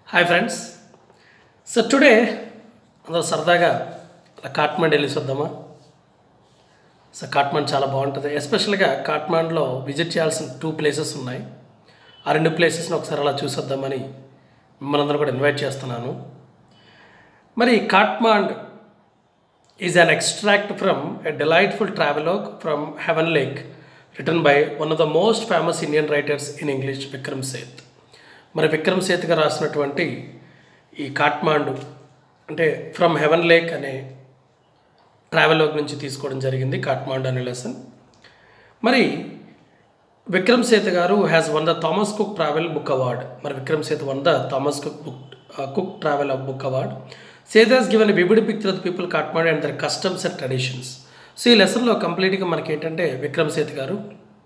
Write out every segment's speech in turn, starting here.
Hi friends so today అందరూ సరదాగా అలా కాట్మండ్ వెళ్ళి చూద్దామా సో కాట్మండ్ చాలా బాగుంటుంది ఎస్పెషల్గా కాట్మండ్లో విజిట్ చేయాల్సిన టూ ప్లేసెస్ ఉన్నాయి ఆ రెండు ప్లేసెస్ని ఒకసారి అలా చూసొద్దామని మిమ్మల్ని అందరూ కూడా ఇన్వైట్ చేస్తున్నాను మరి Kathmandu is an extract from a delightful travelogue from Heaven Lake return by one of the most famous Indian writers in English Vikram Seth మరి విక్రమ్ సేత్ గారు రాసినటువంటి ఈ కాట్మాండు అంటే ఫ్రమ్ హెవెన్ లేక్ అనే ట్రావెలాగ్ నుంచి తీసుకోవడం జరిగింది కాట్మాండు అనే లెసన్ మరి విక్రమ్ సేత్ గారు has won the Thomas Cook travel book award మరి Vikram Seth won the Thomas Cook book cook travel book award Seth has given vivid picture of people Kathmandu and their customs and traditions so ఈ లెసన్లో కంప్లీట్గా మనకి ఏంటంటే విక్రమ్ సేత్ గారు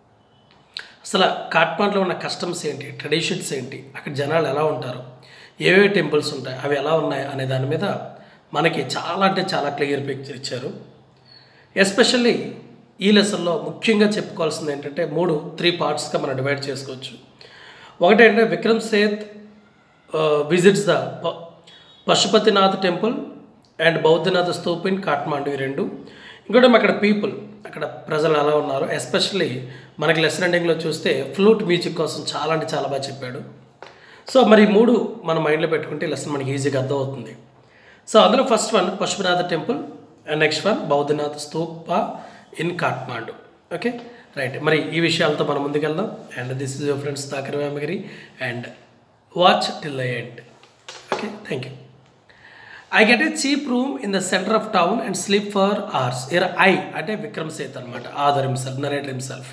అసలు కాట్మాండ్లో ఉన్న కస్టమ్స్ ఏంటి ట్రెడిషన్స్ ఏంటి అక్కడ జనాలు ఎలా ఉంటారు ఏవేవి టెంపుల్స్ ఉంటాయి అవి ఎలా ఉన్నాయి అనే దాని మీద మనకి చాలా అంటే చాలా క్లియర్ పిక్చర్ ఇచ్చారు ఎస్పెషల్లీ ఈ లెసన్లో ముఖ్యంగా చెప్పుకోవాల్సింది ఏంటంటే మూడు త్రీ పార్ట్స్గా మనం డివైడ్ చేసుకోవచ్చు ఒకటి ఏంటంటే Vikram Seth visits the Pashupatinath temple and Boudhanath stupa in Kathmandu ఈ రెండు ఇంకోటి అక్కడ పీపుల్ అక్కడ ప్రజలు ఎలా ఉన్నారు ఎస్పెషల్లీ మనకి లెసన్ ఎండింగ్లో చూస్తే ఫ్లూట్ మ్యూజిక్ కోసం చాలా అంటే చాలా బాగా చెప్పాడు సో మరి ఈ మూడు మన మైండ్లో పెట్టుకుంటే లెసన్ మనకి ఈజీగా అర్థమవుతుంది సో అందులో first one Pashupatinath temple and next one Boudhanath stupa in Kathmandu okay right మరి ఈ విషయాలతో మనం ముందుకెళ్దాం and this is your friends Dhakar Vemagiri and watch till the end okay thank you I get a cheap room in the centre of town and sleep for hours here I అంటే విక్రమ్ సేత్ అనమాట author himself narrator himself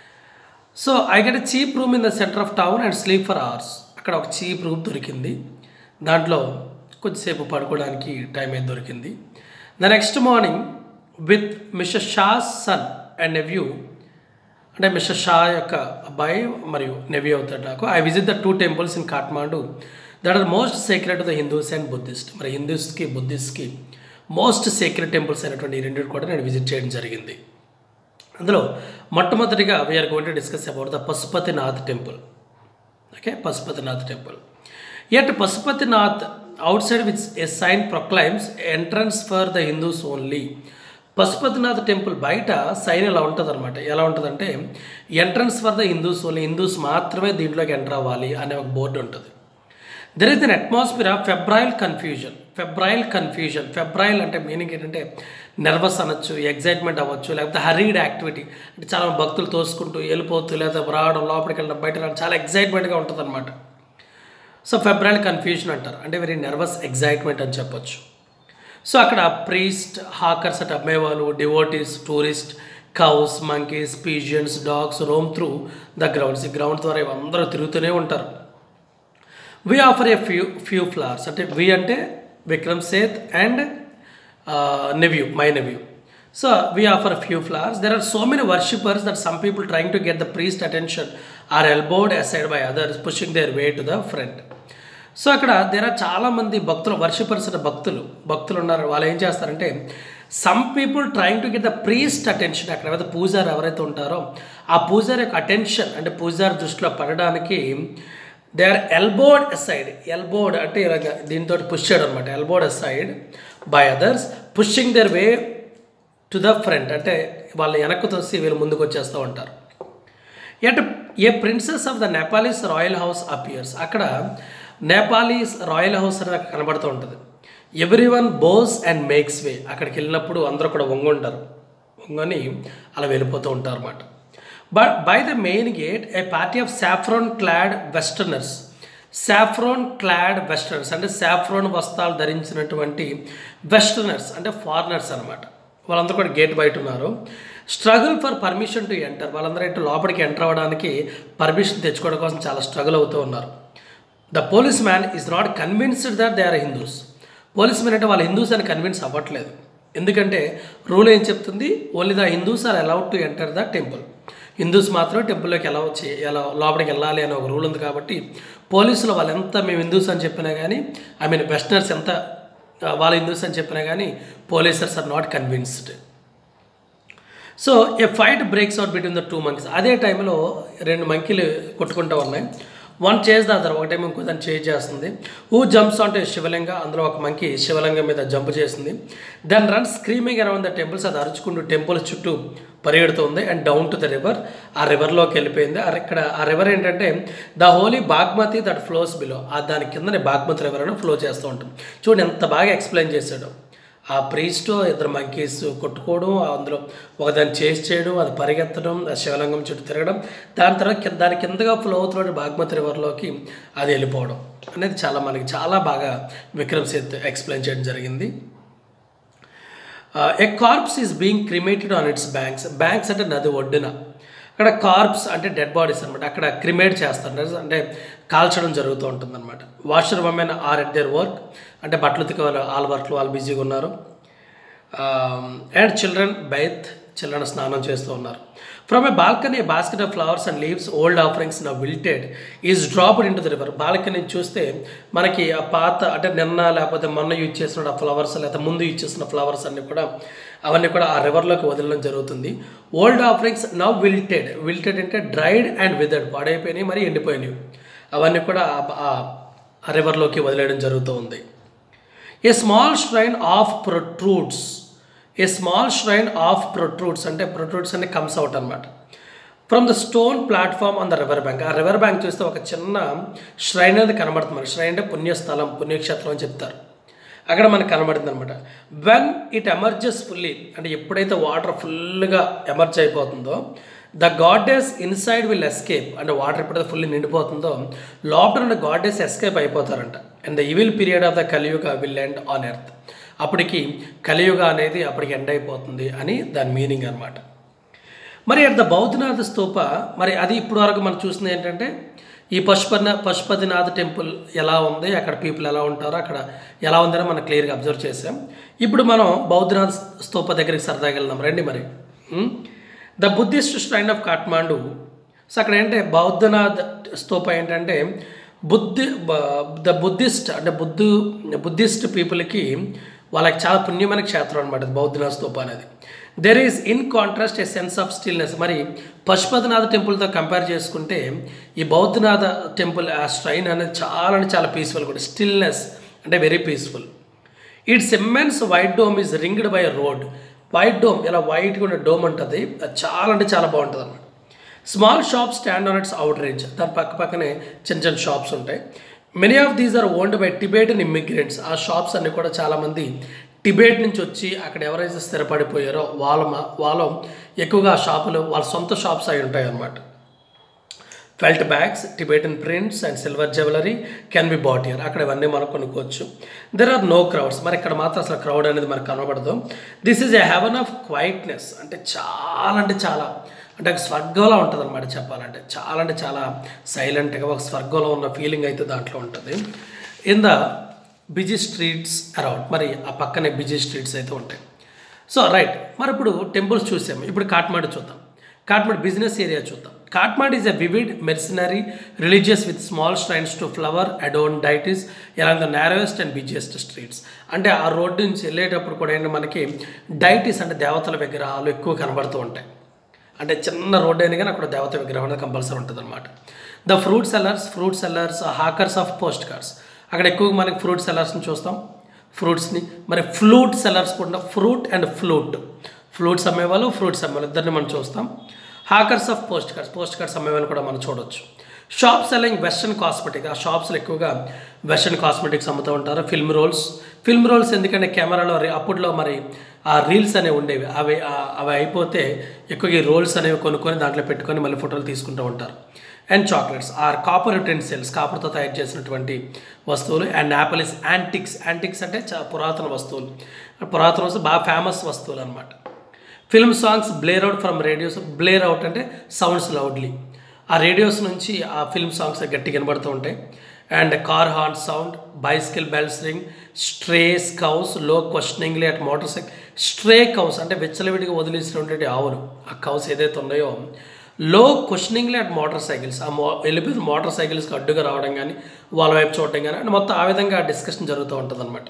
so I get a cheap room in the centre of town and sleep for hours అక్కడ ఒక cheap room దొరికింది దాంట్లో కొద్దిసేపు పడుకోవడానికి time అయితే దొరికింది the next morning with Mr Shah's son and nephew అంటే మిస్టర్ షా యొక్క అబ్బాయి మరియు నెవ్యూ అవుతాడు నాకు I visit the two temples in Kathmandu that are most sacred the Hindus and Buddhist మరి హిందూస్కి బుద్ధిస్ట్కి మోస్ట్ సీక్రెట్ టెంపుల్స్ అయినటువంటి ఈ రెండింటి కూడా నేను విజిట్ చేయడం జరిగింది అందులో మొట్టమొదటిగా we are going to discuss about the Pashupatinath temple okay Pashupatinath temple at Pashupatinath outside which a sign proclaims entrance for the Hindus only Pashupatinath temple బయట సైన్ ఎలా ఉంటుంది అనమాట ఎలా ఉంటుందంటే entrance for the Hindus only Hindus మాత్రమే దీంట్లోకి ఎంటర్ అవ్వాలి అనే ఒక బోర్డు ఉంటుంది there is an atmosphere of febrile confusion febrile confusion febrile అంటే మీనింగ్ ఏంటంటే నర్వస్ అనొచ్చు ఎగ్జైట్మెంట్ అవ్వచ్చు లేకపోతే హరీడ్ యాక్టివిటీ అంటే చాలా భక్తులు తోసుకుంటూ వెళ్ళిపోతూ లేదా రావడం లోపలికి వెళ్ళడం బయట రావడం చాలా ఎగ్జైట్మెంట్గా ఉంటుంది అనమాట సో ఫెబ్రాయిల్ కన్ఫ్యూజన్ అంటారు అంటే వెరీ నర్వస్ ఎగ్జైట్మెంట్ అని చెప్పొచ్చు సో అక్కడ ప్రీస్ట్ హాకర్స్ అట్ అమ్మేవాళ్ళు devotees tourist cows monkeys pigeons dogs roam through the grounds ఈ గ్రౌండ్ ద్వారా అందరూ తిరుగుతూనే ఉంటారు we offer a few few flowers అంటే వి అంటే Vikram Seth and nephew my nephew so we offer few flowers there are so many worshippers that some people trying to get the priest attention are elbowed aside by others pushing their way to the front so అక్కడ there are చాలామంది భక్తులు worshippers అంటే భక్తులు భక్తులు ఉన్నారు వాళ్ళు ఏం చేస్తారంటే some people trying to get the priest attention అక్కడ ఎవరైతే పూజారి ఎవరైతే ఉంటారో ఆ పూజారి యొక్క అటెన్షన్ అంటే పూజారి దృష్టిలో పడడానికి they are elbowed aside elbowed అంటే ఇలాగ దీంతో పుష్ చేయడం అనమాట elbowed aside by others pushing their way to the front అంటే వాళ్ళు వెనక్కు తోసి వీళ్ళు ముందుకు వచ్చేస్తూ ఉంటారు at a princess of the Nepalese royal house appears అక్కడ నేపాలీస్ రాయల్ హౌస్ అనేది కనబడుతూ ఉంటుంది everyone bows and makes way అక్కడికి వెళ్ళినప్పుడు అందరూ కూడా వంగుంటారు వంగని అలా వెళ్ళిపోతూ ఉంటారు అన్నమాట but by the main gate a party of saffron clad westerners saffron clad westerners అంటే సాఫ్రాన్ వస్త్రాలు ధరించినటువంటి వెస్టర్నర్స్ అంటే ఫారినర్స్ అనమాట వాళ్ళందరూ కూడా గేట్ బయట ఉన్నారు struggle for permission to enter వాళ్ళందరూ ఏంటో లోపలికి ఎంటర్ అవ్వడానికి పర్మిషన్ తెచ్చుకోవడం కోసం చాలా స్ట్రగుల్ అవుతూ ఉన్నారు the policeman is not convinced that they are Hindus policeman అంటే వాళ్ళు హిందూస్ అని కన్విన్స్ అవ్వట్లేదు ఎందుకంటే రూల్ ఏం చెప్తుంది only the Hindus are allowed to enter the temple Hindus మాత్రం టెంపుల్లోకి ఎలా వచ్చి ఎలా లోపలికి వెళ్ళాలి అనే ఒక రూల్ ఉంది కాబట్టి పోలీసులు వాళ్ళు ఎంత మేము హిందూస్ అని చెప్పినా కానీ ఐ మీన్ వెస్టర్నర్స్ ఎంత వాళ్ళ హిందూస్ అని చెప్పినా కానీ policers are not convinced so a fight breaks out between the two monkeys అదే టైంలో రెండు మంకీలు కొట్టుకుంటూ ఉన్నాయి వన్ చేజ్ ద అదర్ ఒకటేమో ఇంకో దాన్ని చేజ్ చేస్తుంది హూ జంప్స్ అంటే శివలింగ అందులో ఒక మంకి శివలింగం మీద జంప్ చేసింది then run screaming around the temples అది అరుచుకుంటూ టెంపుల్స్ చుట్టూ పరిగెడుతుంది and down to the river ఆ రివర్లోకి వెళ్ళిపోయింది ఆ ఇక్కడ ఆ రివర్ ఏంటంటే the holy Bagmati that flows below ఆ దాని కిందనే బాగ్మతి రివర్ అని ఫ్లో చేస్తూ ఉంటుంది చూడండి ఎంత బాగా ఎక్స్ప్లెయిన్ చేశాడు ఆ ప్రీస్ట్ ఇద్దరు మంకీస్ కొట్టుకోవడం అందులో ఒకదాన్ని చేసి చేయడం అది పరిగెత్తడం ఆ శివలింగం చుట్టూ తిరగడం దాని తర్వాత కింద దాని కిందగా ఫ్లో అవుతున్న బాగ్మతి రివర్లోకి అది వెళ్ళిపోవడం అనేది చాలా మనకి చాలా బాగా విక్రమ్ సేత్ ఎక్స్ప్లెయిన్ చేయడం జరిగింది a corpse is being cremated on its banks banks అంటే నది ఒడ్డున అక్కడ కార్ప్స్ అంటే డెడ్ బాడీస్ అనమాట అక్కడ క్రిమేట్ చేస్తారు అంటే కాల్చడం జరుగుతూ ఉంటుంది అనమాట washerwomen are at their work అంటే బట్టలు ఉతికే వాళ్ళు ఆల్ వర్క్లో వాళ్ళు బిజీగా ఉన్నారు అండ్ చిల్డ్రన్ బైత్ చిల్డ్రన్ స్నానం చేస్తూ ఉన్నారు from a balcony basket of flowers and leaves old offerings now wilted is dropped into the river balcony చూస్తే మనకి ఆ పాత అంటే నిన్న లేకపోతే మొన్న యూజ్ చేసిన ఆ ఫ్లవర్స్ లేకపోతే ముందు యూజ్ చేసిన ఫ్లవర్స్ అన్నీ కూడా అవన్నీ కూడా ఆ రివర్లోకి వదలడం జరుగుతుంది old offerings now wilted wilted అంటే డ్రైడ్ అండ్ విదర్డ్ పాడైపోయినాయి మరి ఎండిపోయినాయి అవన్నీ కూడా ఆ రివర్లోకి వదిలేయడం జరుగుతూ ఉంది a small shrine of protrudes a small shrine of protrudes అంటే ప్రొట్రూడ్స్ అన్ని కమ్స్ అవుట్ అనమాట from the stone platform on the river bank ఆ రివర్ బ్యాంక్ చూస్తే ఒక చిన్న ష్రైన్ అనేది కనబడుతుంది మనకి ష్రైన్ అంటే పుణ్యస్థలం పుణ్యక్షేత్రం అని చెప్తారు అక్కడ మనకు కనబడుతుంది అనమాట వెన్ ఇట్ ఎమర్జెస్ ఫుల్లీ అంటే ఎప్పుడైతే వాటర్ ఫుల్గా ఎమర్జ్ అయిపోతుందో the goddess inside will escape అంటే వాటర్ ఎప్పుడైతే ఫుల్లీ నిండిపోతుందో లోపల ఉన్న గాడెస్ ఎస్కేప్ అయిపోతారంట and the evil period of the Kaliyuga will end on earth అప్పటికి కలియుగ అనేది అప్పటికి ఎండ్ అయిపోతుంది అని దాని మీనింగ్ అనమాట మరి అట్ ద బౌద్ధనాథ స్తూప మరి అది ఇప్పుడు వరకు మనం చూసింది ఏంటంటే ఈ పశుపన పశుపతినాథ్ టెంపుల్ ఎలా ఉంది అక్కడ పీపుల్ ఎలా ఉంటారో అక్కడ ఎలా ఉందని మనం క్లియర్గా అబ్జర్వ్ చేసాం ఇప్పుడు మనం బౌద్ధనాథ్ స్తూప దగ్గరికి సరదాగా వెళ్దాం రండి మరి the Buddhist shrine of Kathmandu so అక్కడ ఏంటంటే బౌద్ధనాథ్ స్తూప ఏంటంటే బుద్ధి ద బుద్ధిస్ట్ అంటే బుద్ధు బుద్ధిస్ట్ పీపుల్కి వాళ్ళకి చాలా పుణ్యమైన క్షేత్రం అనమాట బౌద్ధనాథ్ స్తూప అనేది there is in contrast a sense of stillness మరి పశుపతినాథ టెంపుల్తో కంపేర్ చేసుకుంటే ఈ బౌద్ధనాథ టెంపుల్ ఆ స్ట్రైన్ అనేది చాలా అంటే చాలా పీస్ఫుల్ కూడా స్టిల్నెస్ అంటే very peaceful its immense white dome is ringed by road white dome ఇలా వైట్గా ఉన్న డోమ్ ఉంటుంది అది చాలా అంటే చాలా బాగుంటుంది అనమాట small shops stand on its out range దాని పక్క పక్కనే చిన్న చిన్న షాప్స్ ఉంటాయి many of these are owned by Tibetan immigrants ఆ షాప్స్ అన్ని కూడా చాలామంది టిబేట్ నుంచి వచ్చి అక్కడ ఎవరైతే స్థిరపడిపోయారో వాళ్ళ వాళ్ళు ఎక్కువగా షాపులు వాళ్ళ సొంత షాప్స్ అయి ఉంటాయి అన్నమాట felt bags Tibetan prints and silver jewellery can be bought here అక్కడ ఇవన్నీ మనం కొనుక్కోవచ్చు దెర్ ఆర్ నో క్రౌడ్స్ మరి ఇక్కడ మాత్రం అసలు క్రౌడ్ అనేది మనకు కనబడదు this is a haven of quietness అంటే చాలా అంటే చాలా అంటే ఒక స్వర్గంలో ఉంటుంది అనమాట చెప్పాలంటే చాలా అంటే చాలా సైలెంట్గా ఒక స్వర్గంలో ఉన్న ఫీలింగ్ అయితే దాంట్లో ఉంటుంది in the busy streets around మరి ఆ పక్కనే బిజీ స్ట్రీట్స్ అయితే ఉంటాయి సో రైట్ మరి ఇప్పుడు టెంపుల్స్ చూసాము ఇప్పుడు కాట్మాండు చూద్దాం కాట్మాండ్ బిజినెస్ ఏరియా చూద్దాం Kathmandu is a vivid mercenary religious with small shrines to flower adorned deities along the narrowest and busiest streets అంటే ఆ రోడ్డు నుంచి వెళ్ళేటప్పుడు కూడా ఏంటంటే మనకి డైటిస్ అంటే దేవతల విగ్రహాలు ఎక్కువ కనబడుతూ ఉంటాయి అంటే చిన్న రోడ్డు అయినా కానీ అక్కడ దేవత విగ్రహం అనేది కంపల్సరీ ఉంటుంది అనమాట the fruit sellers fruit sellers hawkers of postcards అక్కడ ఎక్కువగా మనకి ఫ్రూట్ సెల్లర్స్ని చూస్తాం ఫ్రూట్స్ని మరి ఫ్లూట్ సెల్లర్స్ కూడా ఫ్రూట్ అండ్ ఫ్లూట్ ఫ్లూట్స్ అమ్మేవాళ్ళు ఫ్రూట్స్ అమ్మేవాళ్ళు ఇద్దరిని మనం చూస్తాం hawkers of postcards postcards అమ్మేవాళ్ళు కూడా మనం చూడొచ్చు షాప్ సెల్లింగ్ వెస్ట్రన్ కాస్మెటిక్ ఆ షాప్స్లో ఎక్కువగా వెస్ట్రన్ కాస్మెటిక్స్ అమ్ముతూ ఉంటారు ఫిల్మ్ రోల్స్ ఫిల్మ్ రోల్స్ ఎందుకంటే కెమెరాలో అప్పట్లో మరి ఆ రీల్స్ అనేవి ఉండేవి అవి అవి అయిపోతే ఎక్కువగా ఈ రోల్స్ అనేవి కొనుక్కొని దాంట్లో పెట్టుకొని మళ్ళీ ఫోటోలు తీసుకుంటూ ఉంటారు and chocolates are copper utensils కాపర్తో తయారు చేసినటువంటి వస్తువులు అండ్ యాపలిస్ యాంటిక్స్ యాంటిక్స్ అంటే చా పురాతన వస్తువులు పురాతన వస్తువులు బాగా ఫేమస్ వస్తువులు అనమాట film songs blare out from radios blare out అంటే సౌండ్స్ లౌడ్లీ ఆ రేడియోస్ నుంచి ఆ ఫిల్మ్ సాంగ్స్ గట్టి కనబడుతూ ఉంటాయి and car horn sound bicycle bells ring strays cows low questioningly at motorcycle stray cows అంటే విచ్చలవిడిగా వదిలేసినటువంటి ఆవులు ఆ కౌస్ ఏదైతే ఉన్నాయో లో క్వశ్చనింగ్లీ అట్ మోటార్ సైకిల్స్ ఆ మో వెళ్ళిపోయిన మోటార్ సైకిల్స్కి అడ్డుగా రావడం కానీ వాళ్ళ వైపు చూడడం కానీ అంటే మొత్తం ఆ విధంగా డిస్కషన్ జరుగుతూ ఉంటుంది అనమాట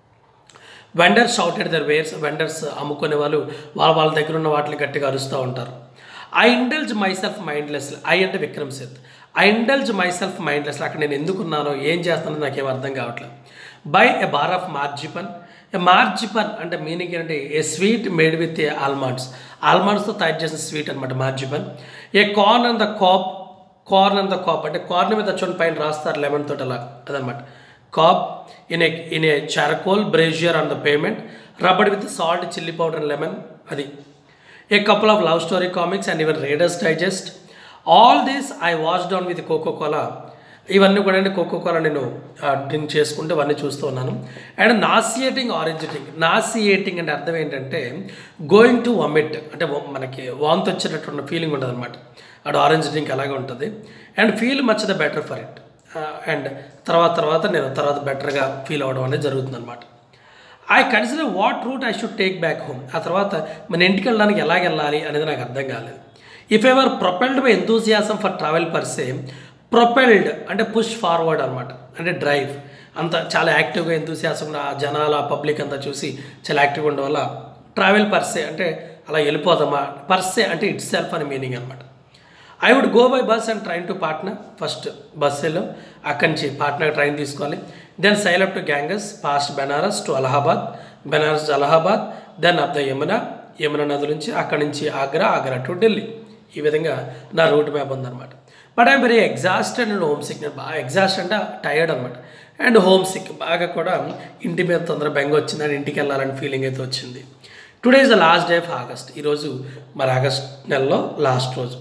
vendors shouted their wares vendors అమ్ముకునే వాళ్ళు వాళ్ళ వాళ్ళ దగ్గర ఉన్న వాటిని గట్టిగా అరుస్తూ ఉంటారు I indulge myself mindless I అంటే Vikram Seth I indulge myself mindless అక్కడ నేను ఎందుకున్నానో ఏం చేస్తానో నాకేం అర్థం కావట్లేదు by a bar of marzipan a marzipan అంటే మీనింగ్ ఏంటంటే a sweet made with a almonds ఆల్మండ్స్తో తయారు చేసిన స్వీట్ అనమాట marzipan a corn and the cob corn and the cob అంటే కార్న్ మీద చూడండి పైన రాస్తారు లెమన్ తోటి అలా అదనమాట cob in A in a charcoal brazier on the pavement rubbed with salt chilli powder and lemon అది a couple of love story comics and even Reader's Digest all these I wash down with Coca Cola ఇవన్నీ కూడా అండి cocoa Kola నేను drink చేసుకుంటూ ఇవన్నీ చూస్తూ ఉన్నాను and nauseating orange drink nauseating అంటే అర్థం ఏంటంటే గోయింగ్ టు వమిట్ అంటే వ- మనకి వాంతి వచ్చేటటువంటి ఫీలింగ్ ఉంటుంది అనమాట అక్కడ ఆరెంజ్ డ్రింక్ అలాగే ఉంటుంది and feel much the better for it and తర్వాత తర్వాత నేను తర్వాత బెటర్గా ఫీల్ అవ్వడం అనేది జరుగుతుంది అనమాట I consider what route I should take back home ఆ తర్వాత మన ఇంటికి వెళ్ళడానికి ఎలాగ వెళ్ళాలి అనేది నాకు అర్థం కాలేదు if ever propelled by enthusiasm for travel per se propelled అంటే పుష్ ఫార్వర్డ్ అనమాట అంటే డ్రైవ్ అంత చాలా యాక్టివ్గా ఎంతూసియాసం ఆ జనాల పబ్లిక్ అంతా చూసి చాలా యాక్టివ్గా ఉండడం వల్ల ట్రావెల్ పర్సే అంటే అలా వెళ్ళిపోదామా పర్సే అంటే ఇట్ సెల్ఫ్ అని మీనింగ్ అనమాట I would go by bus and train to Patna first బస్సులో అక్కడి నుంచి పాట్నా ట్రైన్ తీసుకోవాలి then sail up to Ganges past Benares to Allahabad Benares to Allahabad then up the Yamuna Yamuna నది నుంచి అక్కడి నుంచి ఆగ్రా ఆగ్రా టు ఢిల్లీ ఈ విధంగా నా రూట్ మ్యాప్ ఉందన్నమాట but I'm very exhausted and homesick నేను బాగా ఎగ్జాస్ట్ అంటే టైర్డ్ అనమాట అండ్ హోమ్ సిక్ బాగా కూడా ఇంటి మీద తొందర బెంగ వచ్చింది అండ్ ఇంటికి వెళ్ళాలని ఫీలింగ్ అయితే వచ్చింది today is the last day of August ఈరోజు మరి ఆగస్ట్ నెలలో లాస్ట్ రోజు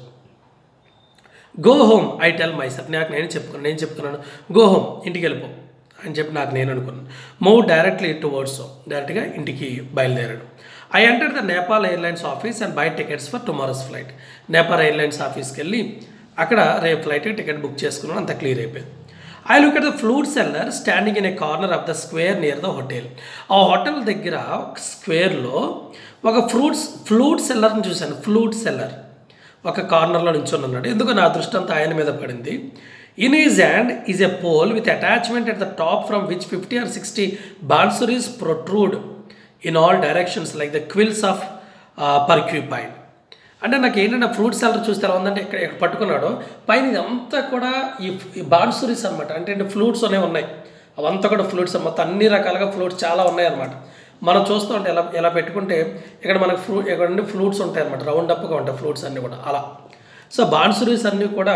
go home I tell myself నాకు నేను చెప్పుకున్నాను నేను చెప్తున్నాను గో హోమ్ ఇంటికి వెళ్ళిపో అని చెప్పి నాకు నేను అనుకున్నాను మూవ్ డైరెక్ట్లీ టువర్డ్స్ హోమ్ డైరెక్ట్గా ఇంటికి బయలుదేరాడు I enter the Nepal Airlines office and buy tickets for tomorrow's flight Nepal Airlines ఆఫీస్కి వెళ్ళి అక్కడ రేపు ఫ్లైట్కి టికెట్ బుక్ చేసుకున్నాను అంత క్లియర్ అయిపోయింది I look at the flute seller standing in a corner of the square near the hotel ఆ hotel దగ్గర ఒక స్క్వేర్లో ఒక ఫ్రూట్స్ ఫ్లూట్ సెల్లర్ని చూశాను ఫ్లూట్ సెల్లర్ ఒక కార్నర్లో నించొని ఉన్నాడు ఎందుకు నా దృష్టి అంతా ఆయన మీద పడింది in his hand is a pole with attachment at the top from which fifty or sixty bansuris protrude in all directions like the quills of porcupine అంటే నాకు ఏంటంటే ఫ్రూట్ సెలర్ చూస్తే ఎలా ఉందంటే ఇక్కడ ఇక్కడ పట్టుకున్నాడు పైన ఇదంతా కూడా ఈ ఈ బాన్సరీస్ అనమాట అంటే ఫ్లూట్స్ అనేవి ఉన్నాయి అవంతా కూడా ఫ్లూట్స్ మొత్తం అన్ని రకాలుగా ఫ్లూట్స్ చాలా ఉన్నాయి అనమాట మనం చూస్తూ ఉంటే ఎలా ఎలా పెట్టుకుంటే ఇక్కడ మనకు ఫ్రూ ఇక్కడ నుండి ఫ్లూట్స్ ఉంటాయి అనమాట రౌండ్ అప్గా ఉంటాయి ఫ్లూట్స్ అన్నీ కూడా అలా సో బాన్సరీస్ అన్నీ కూడా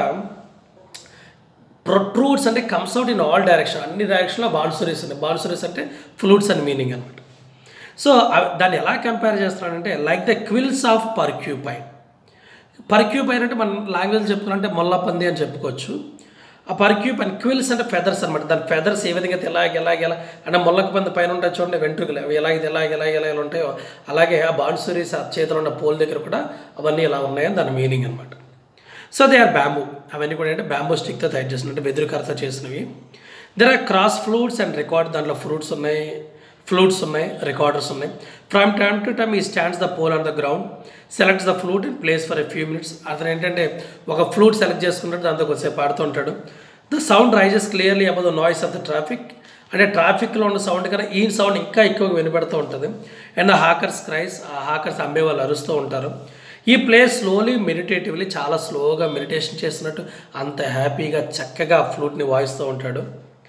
ప్రొట్రూట్స్ అంటే comes out in all direction అన్ని డైరెక్షన్లో బాన్సరీస్ ఉన్నాయి బాన్సరీస్ అంటే ఫ్లూట్స్ అని మీనింగ్ అనమాట సో అవి- దాన్ని ఎలా కంపేర్ చేస్తున్నాడంటే like the quills of porcupine porcupine అంటే మన లాంగ్వేజ్ చెప్పుకున్నంటే మొల్లపంది అని చెప్పుకోవచ్చు ఆ పర్క్యూపైన్ క్విల్స్ అంటే ఫెదర్స్ అనమాట దాని ఫెదర్స్ ఏ విధంగా అయితే ఎలాగ ఎలాగ ఎలా అంటే మొల్లక పంది పైన ఉంటాయి చూడండి వెంట్రుకలు అవి ఎలాగ ఎలాగ ఎలాగ ఎలా ఎలా ఉంటాయో అలాగే ఆ బాన్సూరీస్ ఆ చేతిలో ఉన్న పోల్ దగ్గర కూడా అవన్నీ ఇలా ఉన్నాయని దాని మీనింగ్ అనమాట సో దే ఆర్ బ్యాంబూ అవన్నీ కూడా అంటే బ్యాంబూ స్టిక్తో తయారు చేసినట్టు అంటే వెదురు కరతో చేసినవి there are cross flutes and record దాంట్లో ఫ్రూట్స్ ఉన్నాయి ఫ్లూట్స్ ఉన్నాయి రికార్డర్స్ ఉన్నాయి from time to time he stands the pole on the ground selects the flute and plays for a few minutes అతను ఏంటంటే ఒక ఫ్లూట్ సెలెక్ట్ చేసుకుంటాడు దాంతో కొద్దిసేపు పాడుతూ ఉంటాడు the sound rises clearly above the noise of the traffic అంటే ట్రాఫిక్లో ఉన్న సౌండ్ కన్నా ఈ సౌండ్ ఇంకా ఎక్కువగా వినపడుతూ ఉంటుంది అండ్ హాకర్స్ క్రైస్ ఆ హాకర్స్ అమ్మే వాళ్ళు అరుస్తూ ఉంటారు ఈ ప్లేస్ స్లోలీ మెడిటేటివ్లీ చాలా స్లోగా మెడిటేషన్ చేస్తున్నట్టు అంత హ్యాపీగా చక్కగా ఫ్లూట్ని వాయిస్తూ ఉంటాడు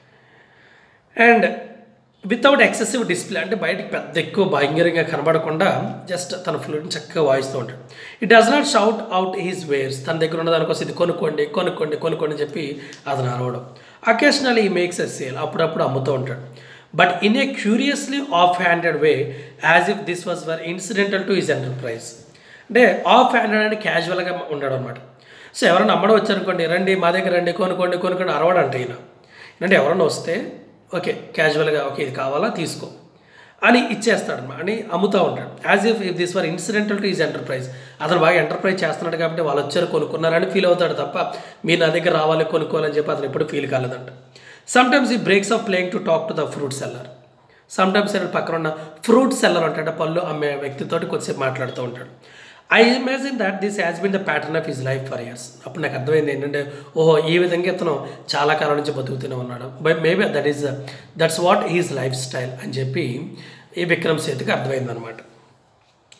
అండ్ వితౌట్ ఎక్సెసివ్ డిస్ప్లే అంటే బయటికి పెద్ద ఎక్కువ భయంకరంగా కనబడకుండా జస్ట్ తన ఫ్లూట్ని చక్కగా వాయిస్తూ ఉంటాడు it does not shout out his wares తన దగ్గర ఉన్న దానికోసం ఇది కొనుక్కోండి కొనుక్కోండి కొనుక్కోండి అని చెప్పి అతను అరవడం అకేషనల్లీ ఈ మేక్స్ ఎ సేల్ అప్పుడప్పుడు అమ్ముతూ ఉంటాడు but in a curiously offhanded way as if this was were incidental to his enterprise అంటే ఆఫ్ హ్యాండెడ్ అని క్యాజువల్గా ఉండడం అనమాట సో ఎవరైనా అమ్మడం వచ్చారనుకోండి రండి మా దగ్గర రండి కొనుక్కోండి కొనుక్కోండి అరవడంట ఈయన అంటే ఎవరైనా వస్తే ఓకే క్యాజువల్గా ఓకే ఇది కావాలా తీసుకో అని ఇచ్చేస్తాడు అని అమ్ముతూ ఉంటాడు as if if this were incidental to his enterprise అతను బాగా ఎంటర్ప్రైజ్ చేస్తున్నాడు కాబట్టి వాళ్ళు వచ్చారు కొనుక్కున్నారని ఫీల్ అవుతాడు తప్ప మీరు నా దగ్గర రావాలి కొనుక్కోవాలని చెప్పి అతను ఎప్పుడు ఫీల్ కాలేదంట sometimes he breaks off playing to talk to the fruit seller sometimes ఆయన పక్కన ఉన్న ఫ్రూట్ సెల్లర్ ఉంటాడు పళ్ళు అమ్మే వ్యక్తితోటి కొద్దిసేపు మాట్లాడుతూ ఉంటాడు I imagine that this has been the pattern of his life for years అప్పుడు నాకు అర్థమైంది ఏంటంటే ఓహో ఈ విధంగా ఇతను చాలా కాలం నుంచి బతుకుతూనే ఉన్నాడు but maybe that is that's what his lifestyle అని చెప్పి ఈ విక్రమ్ సేతుకి అర్థమైంది అనమాట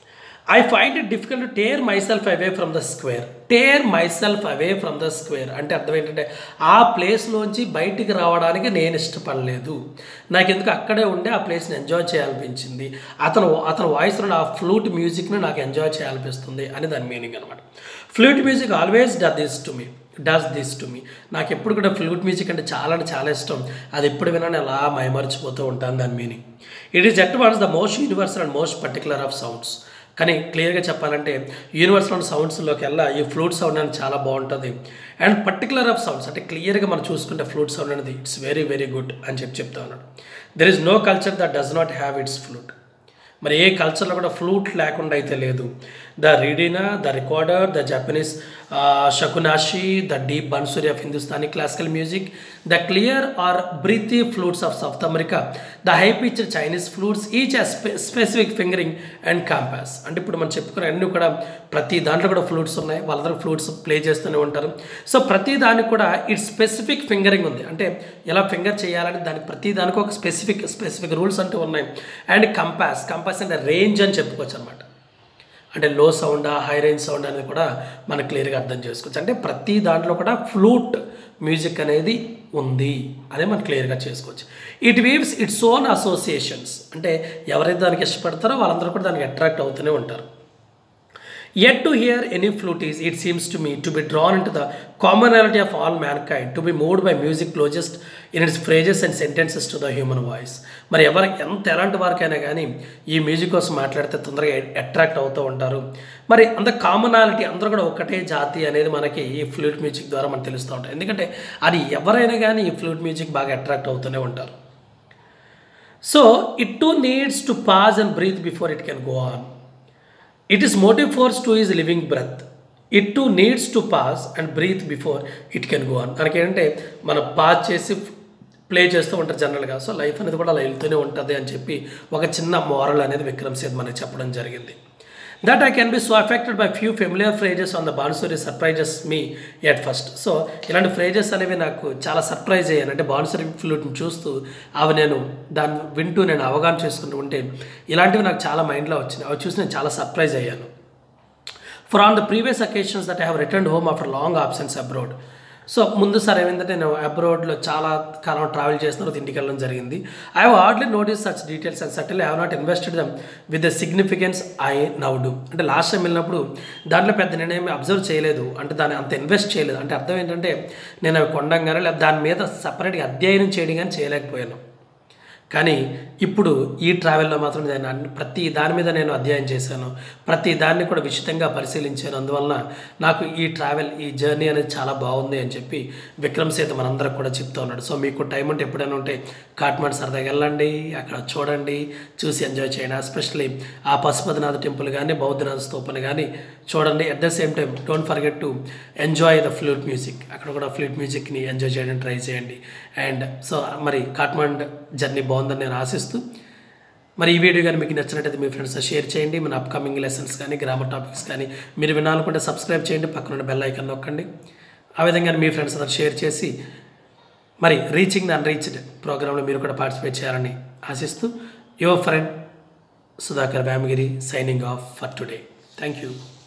I find it difficult to tear myself away from the square tear myself away from the square అంటే అర్థం ఏంటంటే ఆ ప్లేస్లోంచి బయటికి రావడానికి నేను ఇష్టపడలేదు నాకు ఎందుకు అక్కడే ఉండి ఆ ప్లేస్ని ఎంజాయ్ చేయాలనిపించింది అతను అతని వాయిస్లో ఆ ఫ్లూట్ మ్యూజిక్ని నాకు ఎంజాయ్ చేయాలనిపిస్తుంది అని దాని మీనింగ్ అనమాట flute music always does this to me does this to me నాకు ఎప్పుడు కూడా ఫ్లూట్ మ్యూజిక్ అంటే చాలా అంటే చాలా ఇష్టం అది ఎప్పుడు వినా నేను అలా మైమర్చిపోతూ ఉంటాను దాని meaning it is at once the most universal and most particular of sounds కానీ క్లియర్గా చెప్పాలంటే యూనివర్సల్ సౌండ్స్లోకి వెళ్ళా ఈ ఫ్లూట్ సౌండ్ అనేది చాలా బాగుంటుంది అండ్ పర్టికులర్ ఆఫ్ సౌండ్స్ అంటే క్లియర్గా మనం చూసుకుంటే ఫ్లూట్ సౌండ్ అనేది ఇట్స్ వెరీ వెరీ గుడ్ అని చెప్పి చెప్తా ఉన్నాడు there is no culture that does not have its flute మరి ఏ కల్చర్లో కూడా ఫ్లూట్ లేకుండా అయితే లేదు the reed ney the recorder the Japanese shakuhachi the deep bansuri of Hindustani classical music the clear or breathy flutes of South America the high pitch Chinese flutes each specific fingering and compass అంటే ఇప్పుడు మనం చెప్పుకునే అన్ని కూడా ప్రతి దాంట్లో కూడా ఫ్లూట్స్ ఉన్నాయి వాళ్ళందరూ ఫ్లూట్స్ ప్లే చేస్తూనే ఉంటారు సో ప్రతి దానికి కూడా ఇట్ స్పెసిఫిక్ ఫింగరింగ్ ఉంది అంటే ఎలా ఫింగర్ చేయాలని దానికి ప్రతి దానికి ఒక స్పెసిఫిక్ స్పెసిఫిక్ రూల్స్ అంటూ ఉన్నాయి అండ్ కంపాస్ కంపాస్ అంటే రేంజ్ అని చెప్పుకోవచ్చు అనమాట అంటే లో సౌండ్ హై రేంజ్ సౌండ్ అనేది కూడా మనకు క్లియర్గా అర్థం చేసుకోవచ్చు అంటే ప్రతి దాంట్లో కూడా ఫ్లూట్ మ్యూజిక్ అనేది ఉంది అదే మనం క్లియర్గా చేసుకోవచ్చు it weaves its own associations అంటే ఎవరైతే దానికి ఇష్టపడతారో వాళ్ళందరూ కూడా దానికి అట్రాక్ట్ అవుతూనే ఉంటారు Yet to hear any flute is, it seems to me, to be drawn into the commonality of all mankind, to be moved by music closest in its phrases and sentences to the human voice. మరి ఎవరు ఎంత ఎలాంటి వారికైనా కానీ ఈ music కోసం మాట్లాడితే తొందరగా అట్రాక్ట్ అవుతూ ఉంటారు మరి అంత కామనాలిటీ అందరూ కూడా ఒకటే జాతి అనేది మనకి ఈ ఫ్లూట్ మ్యూజిక్ ద్వారా మనకు తెలుస్తూ ఉంటాయి ఎందుకంటే అది ఎవరైనా కానీ ఈ ఫ్లూట్ మ్యూజిక్ బాగా అట్రాక్ట్ అవుతూనే ఉంటారు so it to needs to pause and breathe before it can go on it is motive force to is living breath it to needs to pause and breathe before it can go on దానికి ఏంటంటే మనం pass చేసి play చేస్తూ ఉంటారు జనరల్గా so life అనేది కూడా అలా వెళ్తూనే ఉంటుంది అని చెప్పి ఒక చిన్న మోరల్ అనేది విక్రమ్ సేద్ మనకి చెప్పడం జరిగింది that I can be so affected by few familiar phrases on the bansuri surprises me at first so ఇలాంటి ఫ్రేజెస్ అనేవి నాకు చాలా సర్ప్రైజ్ అయ్యాను అంటే బాన్సూరి ఫ్లూట్ని చూస్తూ అవి నేను దాన్ని వింటూ నేను అవగాహన చేసుకుంటూ ఉంటే ఇలాంటివి నాకు చాలా మైండ్లో వచ్చినాయి అవి చూసి నేను చాలా సర్ప్రైజ్ అయ్యాను for on the previous occasions that I have return home after long absence abroad so ముందు సార్ ఏమైందంటే నేను అబ్రోడ్లో చాలా కాలం ట్రావెల్ చేసిన తర్వాత ఇంటికి వెళ్ళడం జరిగింది I have hardly notice such details and subtle I have not invested them with the significance I now do అంటే లాస్ట్ టైం వెళ్ళినప్పుడు దాంట్లో పెద్ద నేనేమి అబ్జర్వ్ చేయలేదు అంటే దాన్ని అంత ఇన్వెస్ట్ చేయలేదు అంటే అర్థం ఏంటంటే నేను అవి కొండంగానే లేదా దాని మీద సపరేట్గా అధ్యయనం చేయడం కానీ చేయలేకపోయాను కానీ ఇప్పుడు ఈ ట్రావెల్లో మాత్రం నేను అన్ని- ప్రతి దాని మీద నేను అధ్యయనం చేశాను ప్రతి దాన్ని కూడా విశితంగా పరిశీలించాను అందువలన నాకు ఈ ట్రావెల్ ఈ జర్నీ అనేది చాలా బాగుంది అని చెప్పి విక్రమ్ సేత్ మనందరికి కూడా చెప్తా ఉన్నాడు సో మీకు టైం ఉంటే ఎప్పుడైనా ఉంటే కాట్మాండ్ సరదాగా వెళ్ళండి అక్కడ చూడండి చూసి ఎంజాయ్ చేయండి ఎస్పెషల్లీ ఆ పశుపతినాథ్ టెంపుల్ కానీ బౌద్ధనాథ స్తూపని కానీ చూడండి at the same time don't forget to enjoy the flute music అక్కడ కూడా ఫ్లూట్ మ్యూజిక్ని ఎంజాయ్ చేయడానికి ట్రై చేయండి అండ్ సో మరి కాట్మాండ్ జర్నీ బాగుందని నేను ఆశిస్తూ మరి ఈ వీడియో కానీ మీకు నచ్చినట్టయితే మీ ఫ్రెండ్స్తో షేర్ చేయండి మన అప్కమింగ్ లెసన్స్ కానీ గ్రామర్ టాపిక్స్ కానీ మీరు వినాలనుకుంటే సబ్స్క్రైబ్ చేయండి పక్కన ఉన్న బెల్ ఐకన్ నొక్కండి ఆ విధంగా మీ ఫ్రెండ్స్ అందరూ షేర్ చేసి మరి రీచింగ్ ద అన్రీచ్డ్ ప్రోగ్రాంలో మీరు కూడా పార్టిసిపేట్ చేయాలని ఆశిస్తూ your friend Sudhakar Vyamagiri signing off for today thank you